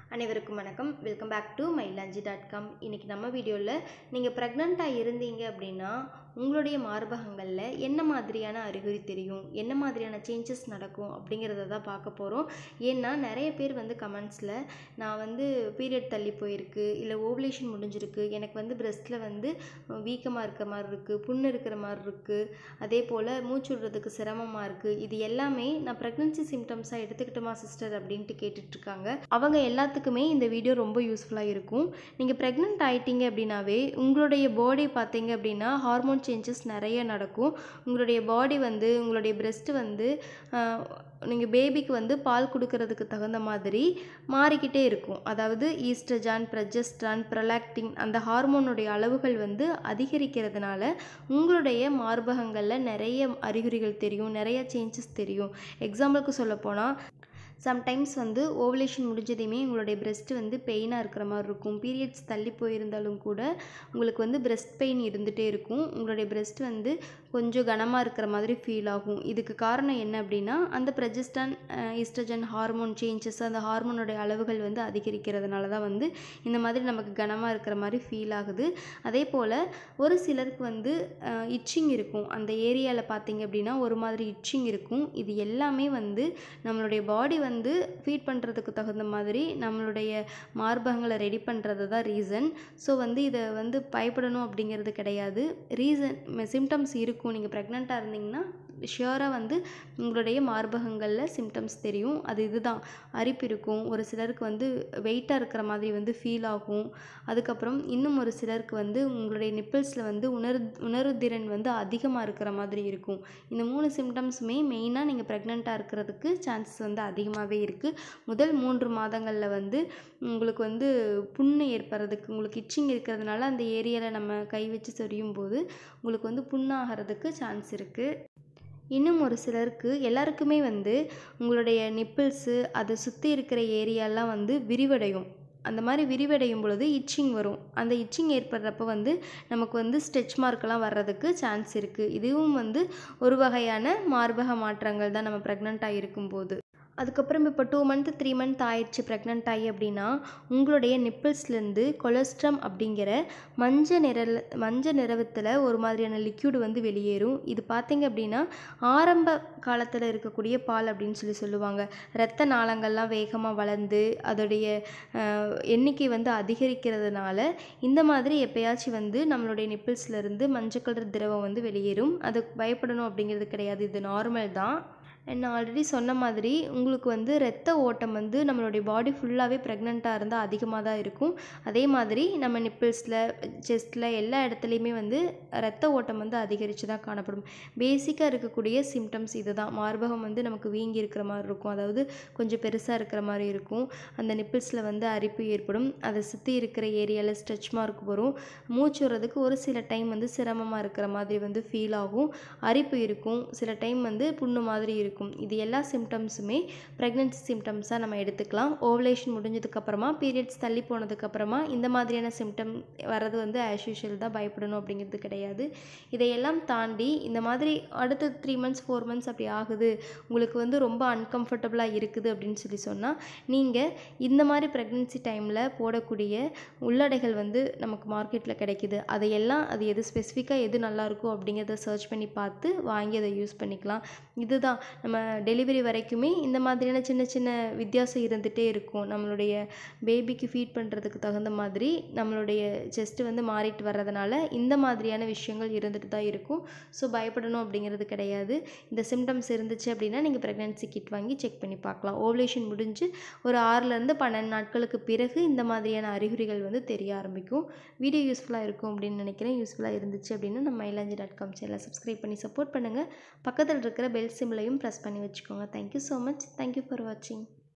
அனைவருக்கும் வணக்கம் welcome back to Mailanji dot com இன்றைக்கி நம்ம வீடியோவில் நீங்கள் ப்ரெக்னெண்ட்டாக இருந்தீங்க அப்படின்னா உங்களுடைய மார்பகங்களில் என்ன மாதிரியான அறிகுறி தெரியும் என்ன மாதிரியான சேஞ்சஸ் நடக்கும் அப்படிங்கிறத தான் பார்க்க போகிறோம் ஏன்னா நிறைய பேர் வந்து கமெண்ட்ஸில் நான் வந்து பீரியட் தள்ளி போயிருக்கு இல்லை ஓவலேஷன் முடிஞ்சிருக்கு எனக்கு வந்து பிரெஸ்ட்டில் வந்து வீக்கமாக இருக்க மாதிரி இருக்குது புண்ணு இருக்கிற மாதிரி இருக்குது அதே போல் மூச்சு விடுறதுக்கு சிரமமாக இருக்குது இது எல்லாமே நான் ப்ரெக்னன்சி சிம்டம்ஸாக எடுத்துக்கிட்டோமா சிஸ்டர் அப்படின்ட்டு கேட்டுட்ருக்காங்க அவங்க எல்லாத்துக்குமே இந்த வீடியோ ரொம்ப யூஸ்ஃபுல்லாக இருக்கும் நீங்கள் ப்ரெக்னென்ட் ஆயிட்டீங்க அப்படின்னாவே உங்களுடைய பாடி பார்த்தீங்க அப்படின்னா ஹார்மோன் சேஞ்சஸ் நிறைய நடக்கும் உங்களுடைய பாடி வந்து உங்களுடைய breast வந்து நீங்கள் பேபிக்கு வந்து பால் கொடுக்கறதுக்கு தகுந்த மாதிரி மாறிக்கிட்டே இருக்கும் அதாவது ஈஸ்ட்ரஜான் ப்ரஜஸ்ட்ரான் ப்ரொலாக்டின் அந்த ஹார்மோனுடைய அளவுகள் வந்து அதிகரிக்கிறதுனால உங்களுடைய மார்பகங்களில் நிறைய அறிகுறிகள் தெரியும் நிறைய சேஞ்சஸ் தெரியும் எக்ஸாம்பிளுக்கு சொல்லப்போனால் சம்டைம்ஸ் வந்து ஓவலேஷன் முடிஞ்சதையுமே உங்களுடைய breast வந்து பெயினாக இருக்கிற மாதிரி இருக்கும் பீரியட்ஸ் தள்ளி போயிருந்தாலும் கூட உங்களுக்கு வந்து breast பெயின் இருந்துகிட்டே இருக்கும் உங்களுடைய breast வந்து கொஞ்சம் கனமாக இருக்கிற மாதிரி ஃபீல் ஆகும் இதுக்கு காரணம் என்ன அப்படின்னா அந்த ப்ரெஜஸ்டான் ஈஸ்ட்ரஜன் ஹார்மோன் சேஞ்சஸ் அந்த ஹார்மோனுடைய அளவுகள் வந்து அதிகரிக்கிறதுனால தான் வந்து இந்த மாதிரி நமக்கு கனமாக இருக்கிற மாதிரி ஃபீல் ஆகுது அதே போல் ஒரு சிலருக்கு வந்து இச்சிங் இருக்கும் அந்த ஏரியாவில் பார்த்தீங்க அப்படின்னா ஒரு மாதிரி இச்சிங் இருக்கும் இது எல்லாமே வந்து நம்மளுடைய பாடி வந்து ஃபீட் பண்ணுறதுக்கு தகுந்த மாதிரி நம்மளுடைய மார்பகங்களை ரெடி பண்ணுறது தான் ரீசன் ஸோ வந்து இதை வந்து பயப்படணும் அப்படிங்கிறது கிடையாது ரீசன் சிம்டம்ஸ் இருக்கும் நீங்கள் ப்ரெக்னெண்ட்டாக இருந்தீங்கன்னா ஷியோராக வந்து உங்களுடைய மார்பகங்களில் சிம்டம்ஸ் தெரியும் அது இதுதான் அரிப்பு இருக்கும் ஒரு சிலருக்கு வந்து வெயிட்டாக இருக்கிற மாதிரி வந்து ஃபீல் ஆகும் அதுக்கப்புறம் இன்னும் ஒரு சிலருக்கு வந்து உங்களுடைய நிப்பிள்ஸில் வந்து உணர் உணர்திறன் வந்து அதிகமாக இருக்கிற மாதிரி இருக்கும் இந்த மூணு சிம்டம்ஸுமே மெயினாக நீங்கள் ப்ரெக்னெண்ட்டாக இருக்கிறதுக்கு சான்சஸ் வந்து அதிகமாகவே இருக்குது முதல் மூன்று மாதங்களில் வந்து உங்களுக்கு வந்து புண்ணு ஏற்படுறதுக்கு உங்களுக்கு இச்சிங் இருக்கிறதுனால அந்த ஏரியாவில் நம்ம கை வச்சு சொரியும் போது உங்களுக்கு வந்து புண்ணாகிறதுக்கு சான்ஸ் இருக்குது இன்னும் ஒரு சிலருக்கு எல்லாருக்குமே வந்து உங்களுடைய நிப்பிள்ஸு அதை சுற்றி இருக்கிற ஏரியாலாம் வந்து விரிவடையும் அந்த மாதிரி விரிவடையும் பொழுது இச்சிங் வரும் அந்த இச்சிங் ஏற்படுறப்ப வந்து நமக்கு வந்து ஸ்ட்ரெச் மார்க்கெல்லாம் வர்றதுக்கு சான்ஸ் இருக்குது இதுவும் வந்து ஒரு வகையான மார்பக மாற்றங்கள் தான் நம்ம ப்ரெக்னெண்ட்டாக இருக்கும்போது அதுக்கப்புறம் இப்போ டூ மந்த் த்ரீ மந்த் ஆயிடுச்சு ப்ரெக்னென்ட் ஆகி அப்படின்னா உங்களுடைய நிப்பிள்ஸ்லேருந்து கொலஸ்ட்ரம் அப்படிங்கிற மஞ்சள் நிற மஞ்சள் நிறவத்தில் ஒரு மாதிரியான லிக்யூடு வந்து வெளியேறும் இது பார்த்தீங்க அப்படின்னா ஆரம்ப காலத்தில் இருக்கக்கூடிய பால் அப்படின்னு சொல்லி சொல்லுவாங்க இரத்த நாளங்கள்லாம் வேகமாக வளர்ந்து அதோடைய எண்ணிக்கை வந்து அதிகரிக்கிறதுனால இந்த மாதிரி எப்பயாச்சும் வந்து நம்மளுடைய நிப்பிள்ஸ்லேருந்து மஞ்சள் கலர் திரவம் வந்து வெளியேறும் அது பயப்படணும் அப்படிங்கிறது கிடையாது இது நார்மல் தான் நான் ஆல்ரெடி சொன்ன மாதிரி உங்களுக்கு வந்து ரத்த ஓட்டம் வந்து நம்மளுடைய பாடி ஃபுல்லாகவே ப்ரெக்னெண்ட்டாக இருந்தால் அதிகமாக தான் இருக்கும் அதே மாதிரி நம்ம நிப்பிள்ஸில் செஸ்ட்டில் எல்லா இடத்துலையுமே வந்து ரத்த ஓட்டம் வந்து அதிகரித்து தான் காணப்படும் பேசிக்காக இருக்கக்கூடிய சிம்டம்ஸ் இது தான் மார்பகம் வந்து நமக்கு வீங்கி இருக்கிற மாதிரி இருக்கும் அதாவது கொஞ்சம் பெருசாக இருக்கிற மாதிரி இருக்கும் அந்த நிப்பிள்ஸில் வந்து அரிப்பு ஏற்படும் அதை சுற்றி இருக்கிற ஏரியாவில் ஸ்ட்ரெச் மார்க் வரும் மூச்சு விடுறதுக்கு ஒரு சில டைம் வந்து சிரமமாக இருக்கிற மாதிரி வந்து ஃபீல் ஆகும் அரிப்பு இருக்கும் சில டைம் வந்து புண்ணு மாதிரி இருக்கும் இருக்கும் இது எல்லா சிம்டம்ஸுமே ப்ரெக்னென்சி சிம்டம்ஸாக நம்ம எடுத்துக்கலாம் ஓவலேஷன் முடிஞ்சதுக்கப்புறமா பீரியட்ஸ் தள்ளி போனதுக்கப்புறமா இந்த மாதிரியான சிம்டம் வர்றது வந்து ஆஸ் யூஷுவல் தான் பயப்படணும் அப்படிங்கிறது கிடையாது இதையெல்லாம் தாண்டி இந்த மாதிரி அடுத்த த்ரீ மந்த்ஸ் ஃபோர் மந்த்ஸ் அப்படி ஆகுது உங்களுக்கு வந்து ரொம்ப அன்கம்ஃபர்டபுளாக இருக்குது அப்படின்னு சொல்லி சொன்னால் நீங்கள் இந்த மாதிரி ப்ரெக்னென்சி டைமில் போடக்கூடிய உள்ளடைகள் வந்து நமக்கு மார்க்கெட்டில் கிடைக்குது அதையெல்லாம் அது எது ஸ்பெசிஃபிக்காக எது நல்லாயிருக்கும் அப்படிங்கிறத சர்ச் பண்ணி பார்த்து வாங்கி அதை யூஸ் பண்ணிக்கலாம் இதுதான் நம்ம டெலிவரி வரைக்குமே இந்த மாதிரியான சின்ன சின்ன வித்தியாசம் இருந்துகிட்டே இருக்கும் நம்மளுடைய பேபிக்கு ஃபீட் பண்ணுறதுக்கு தகுந்த மாதிரி நம்மளுடைய செஸ்ட்டு வந்து மாறிட்டு வர்றதுனால இந்த மாதிரியான விஷயங்கள் இருந்துட்டு தான் இருக்கும் ஸோ பயப்படணும் அப்படிங்கிறது கிடையாது இந்த சிம்டம்ஸ் இருந்துச்சு அப்படின்னா நீங்கள் ப்ரெக்னென்சி கிட் வாங்கி செக் பண்ணி பார்க்கலாம் ஓவலேஷன் முடிஞ்சு ஒரு ஆறுலேருந்து பன்னெண்டு நாட்களுக்கு பிறகு இந்த மாதிரியான அறிகுறிகள் வந்து தெரிய ஆரம்பிக்கும் வீடியோ யூஸ்ஃபுல்லாக இருக்கும் அப்படின்னு நினைக்கிறேன் யூஸ்ஃபுல்லாக இருந்துச்சு அப்படின்னா நம்ம மயிலாஞ்சி டாட் காம் சேனலை சப்ஸ்கிரைப் பண்ணி சப்போர்ட் பண்ணுங்கள் பக்கத்தில் இருக்கிற பெல் சிம்லையும் ப்ரெஸ் பண்ணி வச்சுக்கோங்க thank you so much thank you for வாட்சிங்